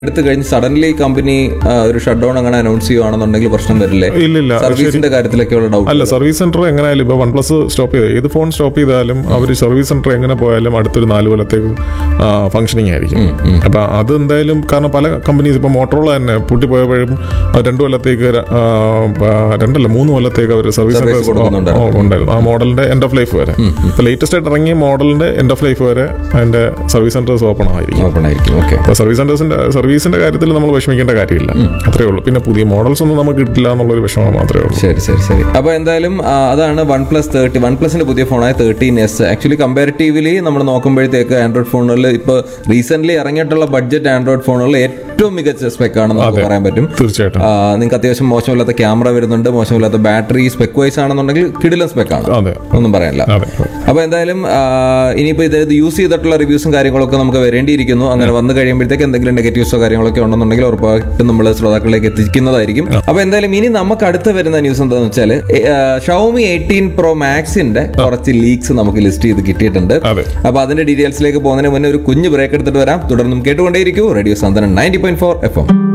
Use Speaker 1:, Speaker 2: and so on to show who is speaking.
Speaker 1: എടുത്തു കഴിഞ്ഞ് suddenly company ഒരു ഷട്ട് ഡൗൺ അങ്ങനെ അനൗൺസ് ചെയ്യുവാണെന്നുണ്ടെങ്കിൽ പ്രശ്നം വരില്ലേ
Speaker 2: ഇല്ലില്ല
Speaker 1: സർവീസിന്റെ കാര്യത്തിലൊക്കെയുള്ള ഡൗട്ട്
Speaker 2: അല്ല സർവീസ് സെന്റർ എങ്ങനെയായാലും ഇപ്പോൾ വൺ പ്ലസ് സ്റ്റോപ്പ് ചെയ്ത് ഏത് ഫോൺ സ്റ്റോപ്പ് ചെയ്താലും അവർ സർവീസ് സെന്റർ എങ്ങനെ പോയാലും അടുത്തൊരു നാല് കൊല്ലത്തേക്ക് ഫംഗ്ഷനിങ് ആയിരിക്കും അപ്പൊ അത് എന്തായാലും കാരണം പല കമ്പനീസ് ഇപ്പൊ മോട്ടറോള തന്നെ പൊട്ടിപ്പോയപ്പോഴും അത് രണ്ടു കൊല്ലത്തേക്ക് ര- ആ, പ- രണ്ടല്ല മൂന്ന് കൊല്ലത്തേക്ക് അവർ സർവീസ്
Speaker 1: Service
Speaker 2: സെന്റർ
Speaker 1: കൊടുക്കുന്നുണ്ടായിരുന്നു.
Speaker 2: ഉണ്ടായിരുന്നു ആ മോഡലിന്റെ എൻഡ് ഓഫ് ലൈഫ് വരെ ഇപ്പൊ ലേറ്റസ്റ്റ് ആയിട്ട് ഇറങ്ങിയ മോഡലിന്റെ എൻഡ് ഓഫ് ലൈഫ് വരെ അതിന്റെ സർവീസ് സെന്റേഴ്സ് ഓപ്പൺ ആയിരിക്കും
Speaker 1: ഓപ്പൺ ആയിരിക്കും ഓക്കെ
Speaker 2: അപ്പൊ സർവീസ് സെന്റേഴ്സിന്റെ സർവീസിന്റെ കാര്യത്തിൽ നമ്മൾ വിഷമിക്കേണ്ട കാര്യമില്ല അത്രേ ഉള്ളൂ പിന്നെ പുതിയ മോഡൽസ് ഒന്നും നമുക്ക് കിട്ടില്ല എന്നുള്ളൊരു വിഷമം മാത്രമേ ഉള്ളൂ
Speaker 1: ശരി ശരി ശരി അപ്പൊ എന്തായാലും ആ, അതാണ് വൺ പ്ലസ് തേർട്ടി വൺ പ്ലസിന്റെ പുതിയ ഫോണായ തേർട്ടീൻ എസ് ആക്ച്വലി കമ്പാരിറ്റീവ്ലി നമ്മൾ നോക്കുമ്പോഴത്തേക്ക് ആൻഡ്രോയിഡ് ഫോണുകളിൽ ഇപ്പൊ റീസെന്റ് ഇറങ്ങിയിട്ടുള്ള ബഡ്ജറ്റ് ആൻഡ്രോയിഡ് ഫോണുകളിൽ ഏറ്റവും മികച്ച സ്പെക് ആണെന്ന് നമുക്ക് പറയാൻ പറ്റും
Speaker 2: തീർച്ചയായിട്ടും
Speaker 1: നിങ്ങൾക്ക് അത്യാവശ്യം മോശമില്ലാത്ത ക്യാമറ വരുന്നുണ്ട് മോശമില്ലാത്ത ബാറ്ററി സ്പെക് വൈസ് ആണെന്നുണ്ടെങ്കിൽ കിടിലൻ സ്പെക് ആണ്
Speaker 2: അതെ
Speaker 1: ഒന്നും പറയാനില്ല
Speaker 2: അതെ
Speaker 1: അപ്പൊ എന്തായാലും ആ, ഇനിയിപ്പോ ഇത് യൂസ് ചെയ്തിട്ടുള്ള റിവ്യൂസും കാര്യങ്ങളൊക്കെ നമുക്ക് വരേണ്ടിയിരിക്കുന്നു അങ്ങനെ വന്നു കഴിയുമ്പോഴത്തേക്ക് എന്തെങ്കിലും നെഗറ്റീവ്സോ കാര്യങ്ങളൊക്കെ ഉണ്ടെന്നുണ്ടെങ്കിൽ ഉറപ്പായിട്ടും നമ്മൾ ശ്രോതാക്കളിലേക്ക് എത്തിക്കുന്നതായിരിക്കും അപ്പൊ എന്തായാലും ഇനി നമുക്ക് അടുത്ത് വരുന്ന ന്യൂസ് എന്താണെന്ന് വെച്ചാൽ ഷവമി എയ്റ്റീൻ പ്രോ മാക്സിന്റെ കുറച്ച് ലീക്സ് നമുക്ക് ലിസ്റ്റ് ചെയ്ത് കിട്ടിയിട്ടുണ്ട്
Speaker 2: അതെ
Speaker 1: അപ്പൊ അതിന്റെ ഡീറ്റെയിൽസിലേക്ക് പോകുന്നതിന് മുന്നേ ഒരു കുഞ്ഞു ബ്രേക്ക് എടുത്തിട്ട് വരാം തുടർന്നും കേട്ടുകൊണ്ടേയിരിക്കൂ radio Sandanam ninety point four F M